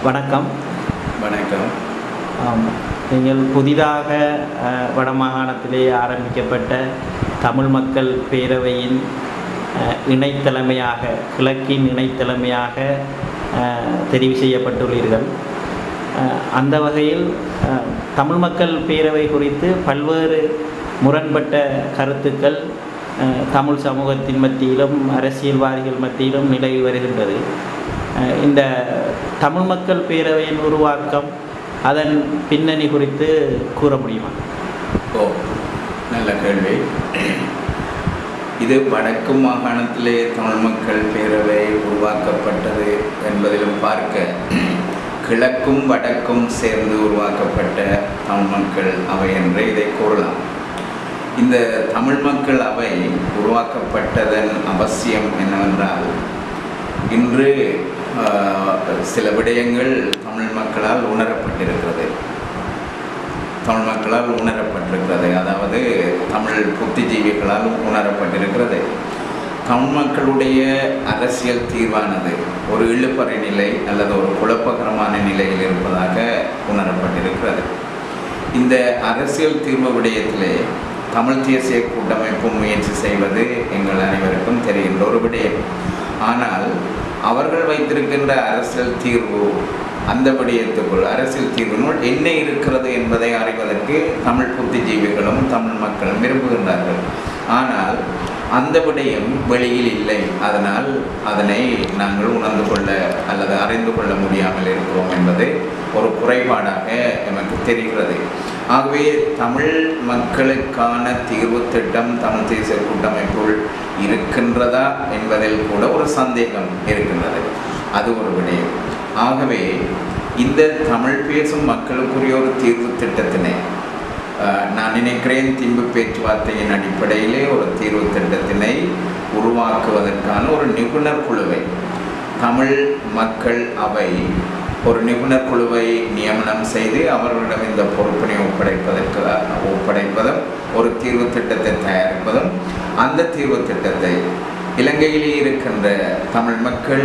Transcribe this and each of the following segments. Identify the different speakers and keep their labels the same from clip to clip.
Speaker 1: வணக்கம்
Speaker 2: வணக்கம்
Speaker 1: ஆம், நீங்கள் புதிதாக அஹ், வடமாகாணத்திலே ஆரம்பிக்கப்பட்ட தமிழ் மக்கள் பேரவையின் அஹ், இணைத்தலைமையாக கிழக்கின் இணைத்தலைமையாக அஹ், தெரிவு செய்யப்பட்டுள்ளீர்கள் அஹ், அந்த வகையில் அஹ், தமிழ் மக்கள் பேரவை குறித்து பல்வேறு முரண்பட்ட கருத்துக்கள் அஹ், தமிழ் சமூகத்தின் மத்தியிலும் அரசியல்வாதிகள் மத்தியிலும் நிலவி வருகின்றது அஹ், இந்த தமிழ் மக்கள் பேரவையின் உருவாக்கம் அதன் பின்னணி குறித்து கூற முடியுமா
Speaker 2: ஓ நல்ல கேள்வி இது வடக்கு மாகாணத்திலே தமிழ் மக்கள் பேரவை உருவாக்கப்பட்டது என்பதிலும் பார்க்க கிழக்கும் வடக்கும் சேர்ந்து உருவாக்கப்பட்ட தமிழ் மக்கள் அவை என்று இதை கூறலாம் இந்த தமிழ் மக்கள் அவை உருவாக்கப்பட்டதன் அவசியம் என்னவென்றால் இன்று ஆஹ், சில விடயங்கள் தமிழ் மக்களால் உணரப்பட்டிருக்கிறது தமிழ் மக்களால் உணரப்பட்டிருக்கிறது அதாவது தமிழ் புத்திஜீவிகளால் உணரப்பட்டிருக்கிறது தமிழ் மக்களுடைய அரசியல் தீர்வானது ஒரு இழுப்பறை நிலை அல்லது ஒரு குழப்பகரமான நிலையில் இருப்பதாக உணரப்பட்டிருக்கிறது இந்த அரசியல் தீர்வு விடயத்திலே தமிழ் தேசிய கூட்டமைப்பு முயற்சி செய்வது எங்கள் அனைவருக்கும் தெரிகின்ற ஒரு விடயம் ஆனால் அவர்கள் வைத்திருக்கின்ற அரசியல் தீர்வு அந்த விடயத்துக்குள் அரசியல் தீர்வினுள் என்ன இருக்கிறது என்பதை அறிவதற்கு தமிழ் புத்திஜீவிகளும் தமிழ் மக்களும் விரும்புகின்றார்கள் ஆனால் அந்த விடயம் வெளியில் இல்லை அதனால் அதனை நாங்கள் உணர்ந்து கொள்ள அல்லது அறிந்து கொள்ள முடியாமல் இருக்கிறோம் என்பது ஒரு குறைபாடாக எமக்கு தெரிகிறது ஆகவே தமிழ் மக்களுக்கான தீர்வு திட்டம் தமிழ் தேசிய கூட்டமைப்புள் இருக்கின்றதா என்பதில் கூட ஒரு சந்தேகம் இருக்கின்றது அது ஒரு விடயம் ஆகவே இந்த தமிழ் பேசும் மக்களுக்குரிய ஒரு தீர்வு திட்டத்தினை அஹ், நான் நினைக்கிறேன் திம்பு பேச்சுவார்த்தையின் அடிப்படையிலே ஒரு தீர்வு திட்டத்தினை உருவாக்குவதற்கான ஒரு நிபுணர் குழுவை தமிழ் மக்கள் அவை ஒரு நிபுணர் குழுவை நியமனம் செய்து அவர்களிடம் இந்த பொறுப்பினை ஒப்படைப்பதற்கு ஒப்படைப்பதும் ஒரு தீர்வு திட்டத்தை தயாரிப்பதும் அந்த தீர்வு திட்டத்தை இலங்கையிலே இருக்கின்ற தமிழ் மக்கள்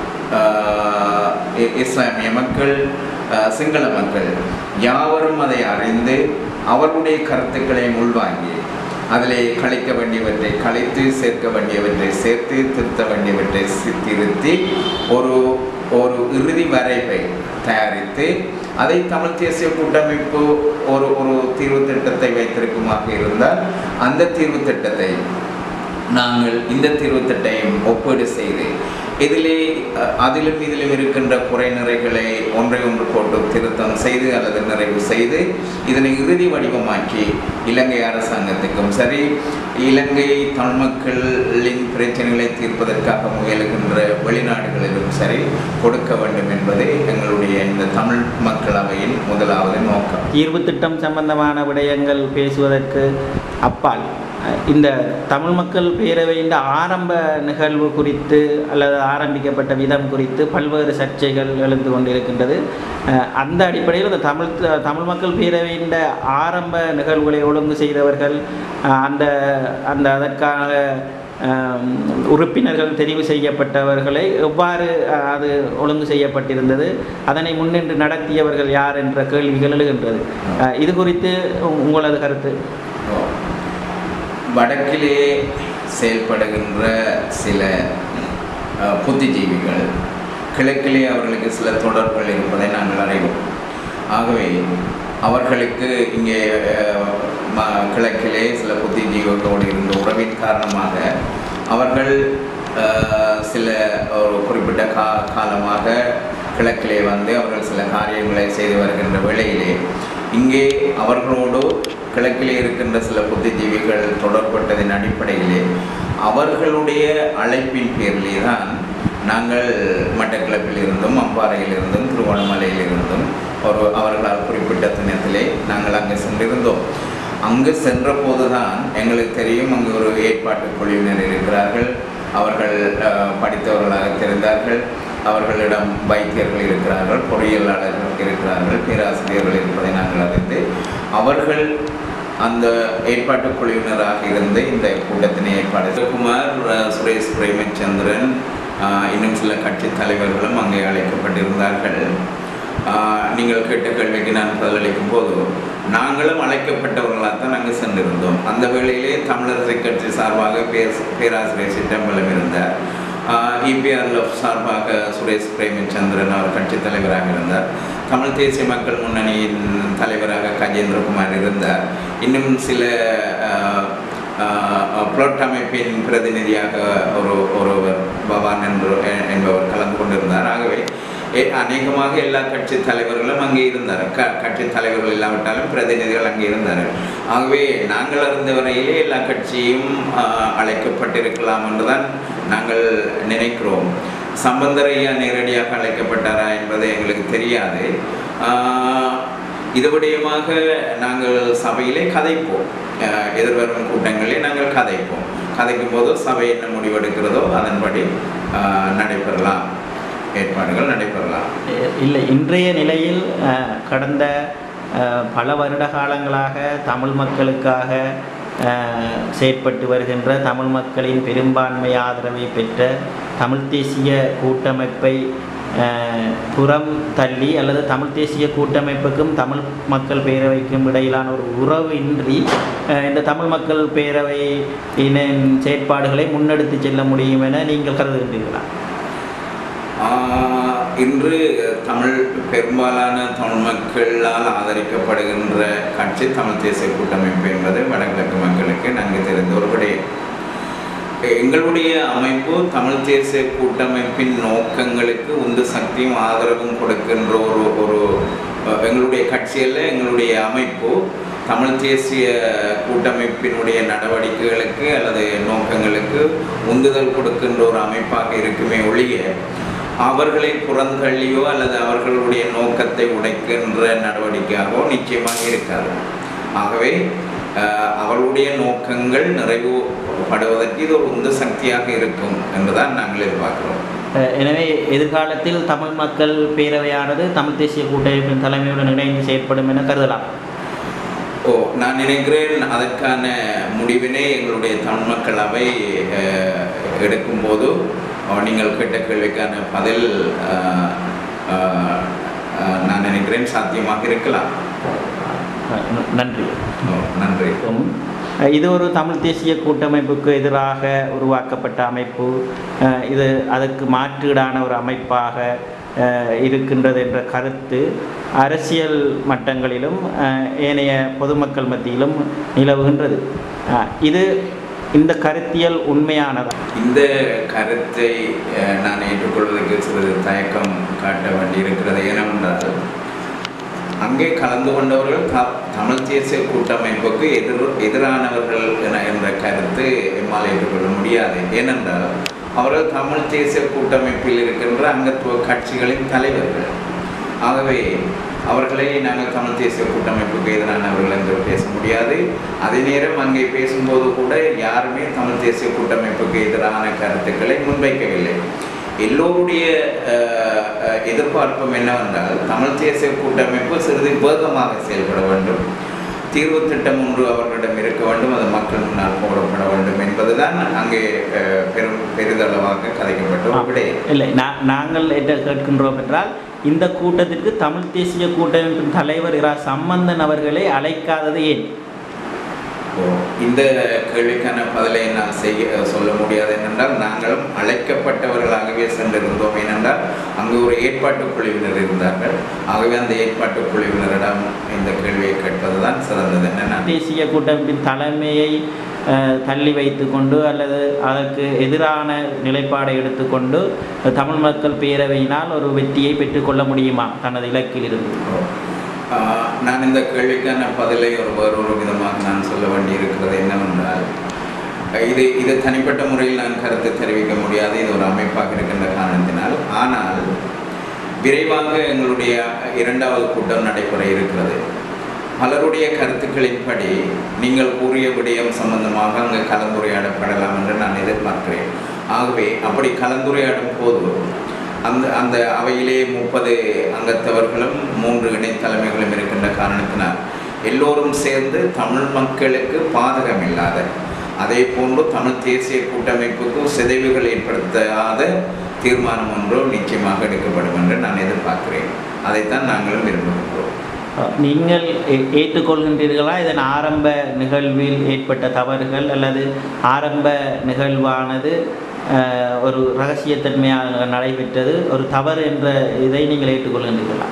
Speaker 2: ஆஹ், இ- இஸ்லாமிய மக்கள் ஆஹ், சிங்கள மக்கள் யாவரும் அதை அறிந்து அவர்களுடைய கருத்துக்களை உள்வாங்கி அதிலே கழிக்க வேண்டியவற்றை கழித்து சேர்க்க வேண்டியவற்றை சேர்த்து திருத்த வேண்டியவற்றை சி- திருத்தி ஒரு ஒரு இறுதி வரைவை தயாரித்து அதை தமிழ் தேசிய கூட்டமைப்பு ஒரு ஒரு தீர்வு திட்டத்தை வைத்திருக்குமாக இருந்தால் அந்த தீர்வு திட்டத்தை நாங்கள் இந்த தீர்வு திட்டையும் ஒப்பீடு செய்து இதிலே அஹ், அதிலும் இதிலும் இருக்கின்ற குறை நிறைகளை ஒன்றை ஒன்று போட்டு திருத்தம் செய்து அல்லது நிறைவு செய்து இதனை இறுதி வடிவமாக்கி இலங்கை அரசாங்கத்துக்கும் சரி இலங்கை தமிழ் மக்களின் பிரச்சனைகளை தீர்ப்பதற்காக முயலுகின்ற வெளிநாடுகளிலும் சரி கொடுக்க வேண்டும் என்பது எங்களுடைய இந்த தமிழ் மக்களவையின் முதலாவது நோக்கம்
Speaker 1: தீர்வு திட்டம் சம்பந்தமான விடயங்கள் பேசுவதற்கு அப்பால் அஹ், இந்த தமிழ் மக்கள் பேரவையின் ஆரம்ப நிகழ்வு குறித்து அல்லது ஆரம்பிக்கப்பட்ட விதம் குறித்து பல்வேறு சர்ச்சைகள் எழுந்து கொண்டிருக்கின்றது அஹ், அந்த அடிப்படையில் இந்த தமிழ் த- தமிழ் மக்கள் பேரவையின் ஆரம்ப நிகழ்வுகளை ஒழுங்கு செய்தவர்கள் அஹ், அந்த அந்த அதற்கான அஹ், உறுப்பினர்கள் தெரிவு செய்யப்பட்டவர்களை எவ்வாறு அஹ், அது ஒழுங்கு செய்யப்பட்டிருந்தது அதனை முன்னின்று நடத்தியவர்கள் யார் என்ற கேள்விகள் எழுகின்றது அஹ், இது குறித்து உ- உங்களது கருத்து
Speaker 2: வடக்கிலே செயல்படுகின்ற சில அஹ், புத்திஜீவிகள் கிழக்கிலே அவர்களுக்கு சில தொடர்புகள் இருப்பதை நாங்கள் அறிவோம் ஆகவே அவர்களுக்கு இங்கே அஹ், ம- கிழக்கிலே சில புத்திஜீவிகளோடு இருந்த உறவின் காரணமாக அவர்கள் அஹ், சில ஒரு குறிப்பிட்ட கா காலமாக கிழக்கிலே வந்து அவர்கள் சில காரியங்களை செய்து வருகின்ற வேளையிலே இங்கே அவர்களோடு கிழக்கிலே இருக்கின்ற சில புத்திஜீவிகள் தொடர்பட்டதின் அடிப்படையிலே அவர்களுடைய அழைப்பின் பேரிலே தான் நாங்கள் மட்டக்களப்பில் இருந்தும் அம்பாறையில் இருந்தும் திருவண்ணாமலையில் இருந்தும் ஒரு அவர்களால் குறிப்பிட்ட தினத்திலே நாங்கள் அங்கே சென்றிருந்தோம் அங்கு சென்ற போதுதான் எங்களுக்கு தெரியும் அங்கு ஒரு ஏற்பாட்டு குழுவினர் இருக்கிறார்கள் அவர்கள் அஹ், படித்தவர்களாக தெரிந்தார்கள் அவர்களிடம் வைத்தியர்கள் இருக்கிறார்கள் பொறியியலாளர்கள் இருக்கிறார்கள் பேராசிரியர்கள் இருப்பதை நாங்கள் அறிந்து அவர்கள் அந்த ஏற்பாட்டு குழுவினராக இருந்து இந்த கூட்டத்தினை ஏற்பாடு சிவகுமார் அஹ், சுரேஷ் பிரேமச்சந்திரன் அஹ், இன்னும் சில கட்சி தலைவர்களும் அங்கே அழைக்கப்பட்டிருந்தார்கள் ஆஹ், நீங்கள் கேட்ட கேள்விக்கு நான் பதிலளிக்கும் போது நாங்களும் அழைக்கப்பட்டவர்களாக தான் அங்கு சென்றிருந்தோம் அந்த வேளையிலே தமிழரசை கட்சி சார்பாக பேர் பேராசிரியர் சிற்றம்பலம் இருந்தார் இபிஆர்எஃப் சார்பாக சுரேஷ் பிரேமச்சந்திரன் அவர் கட்சி தலைவராக இருந்தார் தமிழ் தேசிய மக்கள் முன்னணியின் தலைவராக கஜேந்திரகுமார் இருந்தார் இன்னும் சில ஆஹ், ஆஹ், புளொட் அமைப்பின் பிரதிநிதியாக ஒரு ஒருவர் பவான் என்று என்பவர் கலந்து கொண்டிருந்தார் ஆகவே எ- அநேகமாக எல்லா கட்சி தலைவர்களும் அங்கே இருந்தார் க கட்சி தலைவர்கள் இல்லாவிட்டாலும் பிரதிநிதிகள் அங்கே இருந்தார்கள் ஆகவே நாங்கள் அறிந்த வரையிலே எல்லா கட்சியும் ஆஹ், அழைக்கப்பட்டிருக்கலாம் என்றுதான் நாங்கள் நினைக்கிறோம் சம்பந்தர் ஐயா நேரடியாக அழைக்கப்பட்டாரா என்பது எங்களுக்கு தெரியாது ஆஹ், இது விடயமாக நாங்கள் சபையிலே கதைப்போம் அஹ் எதிர்வரும் கூட்டங்களிலே நாங்கள் கதைப்போம் கதைக்கும் போது சபை என்ன முடிவெடுக்கிறதோ அதன்படி ஆஹ், நடைபெறலாம் ஏற்பாடுகள் நடைபெறலாம்
Speaker 1: இல்லை இன்றைய நிலையில் அஹ், கடந்த அஹ், பல வருட காலங்களாக தமிழ் மக்களுக்காக அஹ், செயற்பட்டு வருகின்ற தமிழ் மக்களின் பெரும்பான்மை ஆதரவை பெற்ற தமிழ் தேசிய கூட்டமைப்பை அஹ், புறம் தள்ளி அல்லது தமிழ் தேசிய கூட்டமைப்புக்கும் தமிழ் மக்கள் பேரவைக்கும் இடையிலான ஒரு உறவு இன்றி அஹ், இந்த தமிழ் மக்கள் பேரவையின் செயற்பாடுகளை முன்னெடுத்து செல்ல முடியும் என நீங்கள் கருதுகின்றீர்களா
Speaker 2: ஆஹ், இன்று தமிழ் பெரும்பாலான தமிழ் மக்களால் ஆதரிக்கப்படுகின்ற கட்சி தமிழ் தேசிய கூட்டமைப்பு என்பது வடகிழக்கு மக்களுக்கு நன்கு தெரிந்த ஒரு விடயம் எங்களுடைய அமைப்பு தமிழ் தேசிய கூட்டமைப்பின் நோக்கங்களுக்கு உந்து சக்தியும் ஆதரவும் கொடுக்கின்ற ஒரு ஒரு அஹ், எங்களுடைய கட்சியில் எங்களுடைய அமைப்பு தமிழ் தேசிய கூட்டமைப்பினுடைய நடவடிக்கைகளுக்கு அல்லது நோக்கங்களுக்கு உந்துதல் கொடுக்கின்ற ஒரு அமைப்பாக இருக்குமே ஒழிய அவர்களை புறந்தள்ளியோ அல்லது அவர்களுடைய நோக்கத்தை உடைக்கின்ற நடவடிக்கையாகவோ நிச்சயமாக இருக்காது ஆகவே அஹ், அவர்களுடைய நோக்கங்கள் நிறைவுபடுவதற்கு இது ஒரு உந்து சக்தியாக இருக்கும் என்றுதான் நாங்கள் எதிர்பார்க்கிறோம்
Speaker 1: அஹ் எனவே எதிர்காலத்தில் தமிழ் மக்கள் பேரவையானது தமிழ் தேசிய கூட்டமைப்பின் தலைமையுடன் இணைந்து செயற்படும் என கருதலாம்
Speaker 2: ஓ நான் நினைக்கிறேன் அதற்கான முடிவினை எங்களுடைய தமிழ் மக்கள் அவை அஹ், எடுக்கும்போது அஹ், நீங்கள் கேட்ட கேள்விக்கான பதில் அஹ், அஹ், அஹ், நான் நினைக்கிறேன் சாத்தியமாக இருக்கலாம்
Speaker 1: அஹ் ந- நன்றி
Speaker 2: ஓ, நன்றி
Speaker 1: அஹ் இது ஒரு தமிழ் தேசிய கூட்டமைப்புக்கு எதிராக உருவாக்கப்பட்ட அமைப்பு அஹ் இது அதற்கு மாற்றீடான ஒரு அமைப்பாக அஹ் இருக்கின்றது என்ற கருத்து அரசியல் மட்டங்களிலும் அஹ் ஏனைய பொதுமக்கள் மத்தியிலும் நிலவுகின்றது அஹ் இது இந்த கருத்தியல் உண்மையானதா
Speaker 2: இந்த கருத்தை அஹ், நான் ஏற்றுக்கொள்வதற்கு சிறிது தயக்கம் காட்ட வேண்டியிருக்கிறது ஏனென்றால் அங்கே கலந்து கொண்டவர்கள் த- தமிழ் தேசிய கூட்டமைப்புக்கு எதிர் எதிரானவர்கள் என என்ற கருத்து எம்மால் ஏற்றுக்கொள்ள முடியாது ஏனென்றால் அவர்கள் தமிழ் தேசிய கூட்டமைப்பில் இருக்கின்ற அங்கத்துவ கட்சிகளின் தலைவர்கள் ஆகவே அவர்களை நாங்கள் தமிழ் தேசிய கூட்டமைப்புக்கு எதிரானவர்கள் என்று பேச முடியாது அதே நேரம் அங்கே பேசும்போது கூட யாருமே தமிழ் தேசிய கூட்டமைப்புக்கு எதிரான கருத்துக்களை முன்வைக்கவில்லை எல்லோருடைய அஹ், அஹ், எதிர்பார்ப்பும் என்னவென்றால் தமிழ் தேசிய கூட்டமைப்பு சிறிது வேகமாக செயல்பட வேண்டும் தீர்வு திட்டம் ஒன்று அவர்களிடம் இருக்க வேண்டும் அது மக்கள் முன்னால் போடப்பட வேண்டும் என்பதுதான் அங்கே அஹ், பெரும் பெரிதளவாக கதைக்கப்பட்ட ஒரு விடயம்
Speaker 1: இல்லை நா- நாங்கள் என்ன கேட்கின்றோம் என்றால் இந்த கூட்டத்திற்கு தமிழ் தேசிய கூட்டமைப்பின் தலைவர் இரா சம்பந்தன் அவர்களை அழைக்காதது ஏன்
Speaker 2: ஓ, இந்த கேள்விக்கான பதிலை நான் செய்ய சொல்ல முடியாது என்னென்றால் நாங்களும் அழைக்கப்பட்டவர்களாகவே சென்றிருந்தோம் ஏனென்றால் அங்கு ஒரு ஏற்பாட்டு குழுவினர் இருந்தார்கள் ஆகவே அந்த ஏற்பாட்டு குழுவினரிடம் இந்த கேள்வியை கேட்பது தான் சிறந்தது என்ன நான்
Speaker 1: தேசிய கூட்டமைப்பின் தலைமையை அஹ், தள்ளி வைத்துக்கொண்டு அல்லது அதற்கு எதிரான நிலைப்பாடை எடுத்துக்கொண்டு தமிழ் மக்கள் பேரவையினால் ஒரு வெற்றியை பெற்றுக்கொள்ள முடியுமா தனது இலக்கில் இருந்து
Speaker 2: ஆஹ், நான் இந்த கேள்விக்கான பதிலை ஒரு வேறொரு விதமாக நான் சொல்ல வேண்டியிருக்கிறது என்னவென்றால் இது இது தனிப்பட்ட முறையில் நான் கருத்து தெரிவிக்க முடியாது இது ஒரு அமைப்பாக இருக்கின்ற காரணத்தினால் ஆனால் விரைவாக எங்களுடைய இரண்டாவது கூட்டம் நடைபெற இருக்கிறது பலருடைய கருத்துக்களின்படி நீங்கள் கூறிய விடயம் சம்பந்தமாக அங்கு கலந்துரையாடப்படலாம் என்று நான் எதிர்பார்க்கிறேன் ஆகவே அப்படி கலந்துரையாடும் போது அந்த அந்த அவையிலே முப்பது அங்கத்தவர்களும் மூன்று இணைத்தலைமைகளும் இருக்கின்ற காரணத்தினால் எல்லோரும் சேர்ந்து தமிழ் மக்களுக்கு பாதகம் இல்லாத அதே போன்று தமிழ் தேசிய கூட்டமைப்புக்கு சிதைவுகள் ஏற்படுத்தாத தீர்மானம் ஒன்று நிச்சயமாக எடுக்கப்படும் என்று நான் எதிர்பார்க்கிறேன் அதைத்தான் நாங்களும் விரும்புகின்றோம்
Speaker 1: நீங்கள் ஏ- ஏற்றுக்கொள்கின்றீர்களா இதன் ஆரம்ப நிகழ்வில் ஏற்பட்ட தவறுகள் அல்லது ஆரம்ப நிகழ்வானது அஹ், ஒரு ரகசியத்தன்மையாக நடைபெற்றது ஒரு தவறு என்ற இதை நீங்கள் ஏற்றுக்கொள்கின்றீர்களா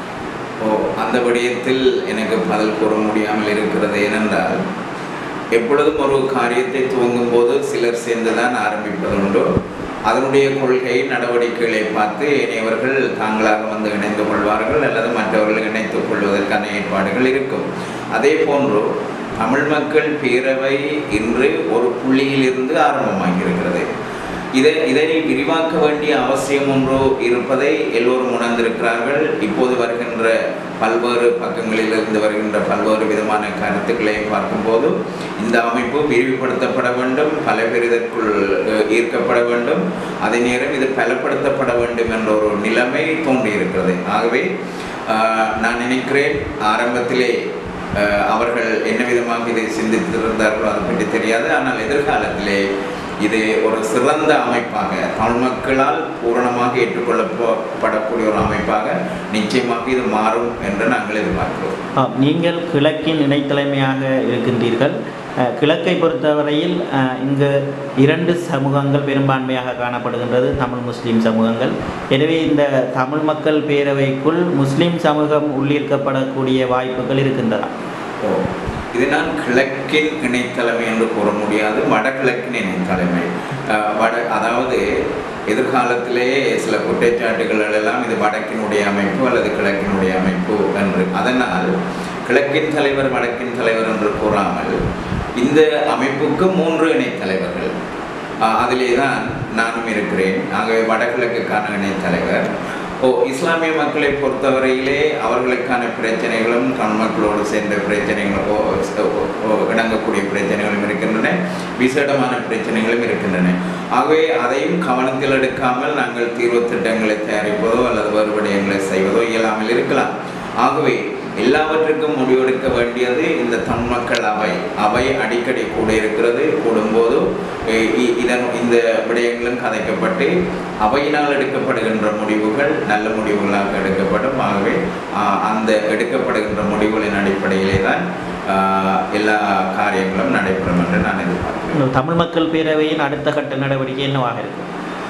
Speaker 2: ஓ அந்த விடயத்தில் எனக்கு பதில் கூற முடியாமல் இருக்கிறது ஏனென்றால் எப்பொழுதும் ஒரு காரியத்தை துவங்கும் போது சிலர் சேர்ந்துதான் ஆரம்பிப்பதுண்டோ அதனுடைய கொள்கை நடவடிக்கைகளை பார்த்து ஏனையவர்கள் தாங்களாக வந்து இணைந்து கொள்வார்கள் அல்லது மற்றவர்கள் இணைத்துக் கொள்வதற்கான ஏற்பாடுகள் இருக்கும் அதே போன்று தமிழ் மக்கள் பேரவை இன்று ஒரு புள்ளியிலிருந்து ஆரம்பமாகி இருக்கிறது இதை இதை விரிவாக்க வேண்டிய அவசியம் ஒன்று இருப்பதை எல்லோரும் உணர்ந்திருக்கிறார்கள் இப்போது வருகின்ற பல்வேறு பக்கங்களிலிருந்து வருகின்ற பல்வேறு விதமான கருத்துக்களை பார்க்கும்போது இந்த அமைப்பு விரிவுபடுத்தப்பட வேண்டும் பல பேர் இதற்குள் அஹ், ஈர்க்கப்பட வேண்டும் அதே நேரம் இது பலப்படுத்தப்பட வேண்டும் என்ற ஒரு நிலைமை தோன்றியிருக்கிறது ஆகவே ஆஹ், நான் நினைக்கிறேன் ஆரம்பத்திலே அஹ், அவர்கள் என்ன விதமாக இதை சிந்தித்திருந்தார்களோ அதை பற்றி தெரியாது ஆனால் எதிர்காலத்திலே இது ஒரு சிறந்த அமைப்பாக தமிழ் மக்களால் பூரணமாக ஏற்றுக்கொள்ளப்படக்கூடிய ஒரு அமைப்பாக நிச்சயமாக இது மாறும் என்று நாங்கள் எதிர்பார்க்கிறோம்
Speaker 1: ஆம், நீங்கள் கிழக்கின் இணைத்தலைமையாக இருக்கின்றீர்கள் அஹ், கிழக்கை பொறுத்தவரையில் அஹ், இங்கு இரண்டு சமூகங்கள் பெரும்பான்மையாக காணப்படுகின்றது தமிழ் முஸ்லீம் சமூகங்கள் எனவே இந்த தமிழ் மக்கள் பேரவைக்குள் முஸ்லீம் சமூகம் உள்ளீர்க்கப்படக்கூடிய வாய்ப்புகள் இருக்கின்றதா
Speaker 2: ஓ இது நான் கிழக்கின் இணைத்தலைமை என்று கூற முடியாது வடகிழக்கின் இணைத்தலைமை அஹ், வட அதாவது எதிர்காலத்திலே சில குற்றச்சாட்டுகள் எல்லாம் இது வடக்கினுடைய அமைப்பு அல்லது கிழக்கினுடைய அமைப்பு என்று அதனால் கிழக்கின் தலைவர் வடக்கின் தலைவர் என்று கூறாமல் இந்த அமைப்புக்கு மூன்று இணைத்தலைவர்கள் அஹ், அதிலே தான் நானும் இருக்கிறேன் ஆகவே வடகிழக்குக்கான இணைத்தலைவர் ஓ இஸ்லாமிய மக்களை பொறுத்தவரையிலே அவர்களுக்கான பிரச்சனைகளும் தமிழ் மக்களோடு சேர்ந்த பிரச்சனைகளும் ஓ, ஓ, ஓ, இணங்கக்கூடிய பிரச்சனைகளும் இருக்கின்றன விசேடமான பிரச்சனைகளும் இருக்கின்றன ஆகவே அதையும் கவனத்தில் எடுக்காமல் நாங்கள் தீர்வு திட்டங்களை தயாரிப்பதோ அல்லது வேறு விடயங்களை செய்வதோ இயலாமல் இருக்கலாம் ஆகவே எல்லாவற்றுக்கும் முடிவெடுக்க வேண்டியது இந்த தமிழ் மக்கள் அவை அவை அடிக்கடி கூட இருக்கிறது கூடும்போது இ- இ- இதன் இந்த விடயங்களும் கதைக்கப்பட்டு அவையினால் எடுக்கப்படுகின்ற முடிவுகள் நல்ல முடிவுகளாக எடுக்கப்படும் ஆகவே ஆ, அந்த எடுக்கப்படுகின்ற முடிவுகளின் அடிப்படையிலே தான் ஆ, எல்லா காரியங்களும் நடைபெறும் என்று நான் எதிர்பார்க்கிறேன்
Speaker 1: தமிழ் மக்கள் பேரவையின் அடுத்த கட்ட நடவடிக்கை என்னவாக இருக்கும்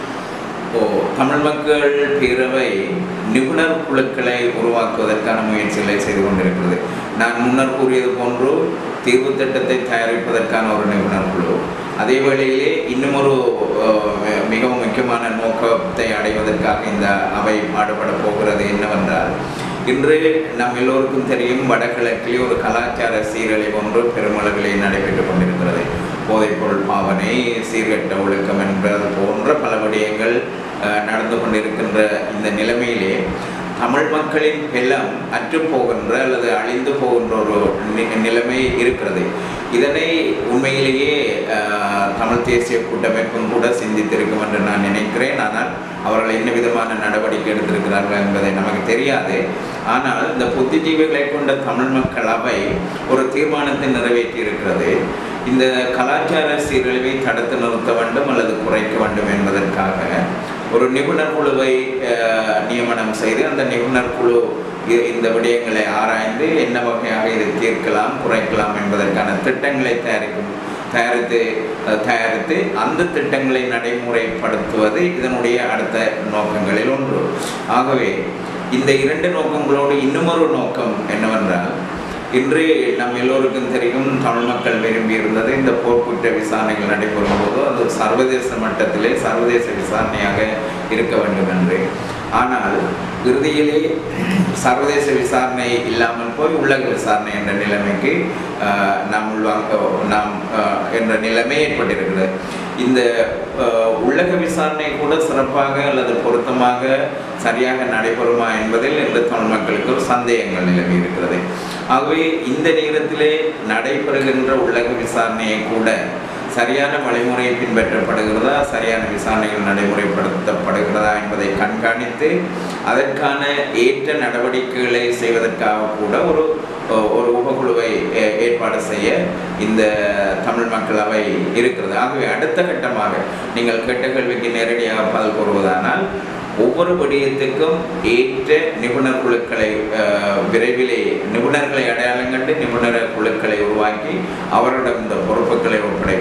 Speaker 2: ஓ தமிழ் மக்கள் பேரவை நிபுணர் குழுக்களை உருவாக்குவதற்கான முயற்சிகளை செய்து கொண்டிருக்கிறது நான் முன்னர் கூறியது போன்று தீர்வு திட்டத்தை தயாரிப்பதற்கான ஒரு நிபுணர் குழு அதே வேளையிலே இன்னும் ஒரு அஹ், மிகவும் முக்கியமான நோக்கத்தை அடைவதற்காக இந்த அவை பாடுபட போகிறது என்னவென்றால் இன்று நம் எல்லோருக்கும் தெரியும் வடகிழக்கிலே ஒரு கலாச்சார சீரழிவு ஒன்று பெருமளவிலே நடைபெற்றுக் கொண்டிருக்கிறது போதைப்பொருள் பாவனை சீர்கெட்ட ஒழுக்கம் என்பது போன்ற பல விடயங்கள் அஹ், நடந்து கொண்டிருக்கின்ற இந்த நிலைமையிலே தமிழ் மக்களின் வெள்ளம் அற்று போகின்ற அல்லது அழிந்து போகின்ற ஒரு நி- நிலைமை இருக்கிறது இதனை உண்மையிலேயே அஹ், தமிழ் தேசிய கூட்டமைப்பும் கூட சிந்தித்திருக்கும் என்று நான் நினைக்கிறேன் ஆனால் அவர்கள் என்ன விதமான நடவடிக்கை எடுத்திருக்கிறார்கள் என்பதை நமக்கு தெரியாது ஆனால் இந்த புத்திஜீவிகளை கொண்ட தமிழ் மக்கள் அவை ஒரு தீர்மானத்தை நிறைவேற்றி இருக்கிறது இந்த கலாச்சார சீரழிவை தடுத்து நிறுத்த வேண்டும் அல்லது குறைக்க வேண்டும் என்பதற்காக ஒரு நிபுணர் குழுவை அஹ், நியமனம் செய்து அந்த நிபுணர் குழு இ- இந்த விடயங்களை ஆராய்ந்து என்ன வகையாக இதை தீர்க்கலாம் குறைக்கலாம் என்பதற்கான திட்டங்களை தயாரிக்கும் தயாரித்து அஹ், தயாரித்து அந்த திட்டங்களை நடைமுறைப்படுத்துவது இதனுடைய அடுத்த நோக்கங்களில் ஒன்று ஆகவே இந்த இரண்டு நோக்கங்களோடு இன்னுமொரு நோக்கம் என்னவென்றால் இன்று நம் எல்லோருக்கும் தெரியும் தமிழ் மக்கள் விரும்பி இருந்தது இந்த போர்க்குற்ற விசாரணைகள் நடைபெறும் போது அது சர்வதேச மட்டத்திலே சர்வதேச விசாரணையாக இருக்க வேண்டும் என்று ஆனால் இறுதியிலே சர்வதேச விசாரணை இல்லாமல் போய் உலக விசாரணை என்ற நிலைமைக்கு ஆஹ், நாம் உள்வாங்க நாம் ஆஹ், என்ற நிலைமை ஏற்பட்டிருக்கிறது இந்த ஆஹ், உள்ளக விசாரணை கூட சிறப்பாக அல்லது பொருத்தமாக சரியாக நடைபெறுமா என்பதில் இன்று தமிழ் மக்களுக்கு ஒரு சந்தேகங்கள் நிலவி இருக்கிறது ஆகவே இந்த நேரத்திலே நடைபெறுகின்ற உள்ளக விசாரணையை கூட சரியான வழிமுறை பின்பற்றப்படுகிறதா சரியான விசாரணைகள் நடைமுறைப்படுத்தப்படுகிறதா என்பதை கண்காணித்து அதற்கான ஏற்ற நடவடிக்கைகளை செய்வதற்காக கூட ஒரு ஒரு உபகுழுவை ஏ- ஏற்பாடு செய்ய இந்த தமிழ் மக்கள் அவை இருக்கிறது ஆகவே அடுத்த கட்டமாக நீங்கள் கேட்ட கேள்விக்கு நேரடியாக பதில் கூறுவதானால் ஒவ்வொரு விடயத்துக்கும் ஏற்ற நிபுணர் குழுக்களை அஹ், விரைவிலே நிபுணர்களை அடையாளம் கண்டு நிபுணர் குழுக்களை உருவாக்கி அவரிடம் இந்த பொறுப்புகளை ஒப்படை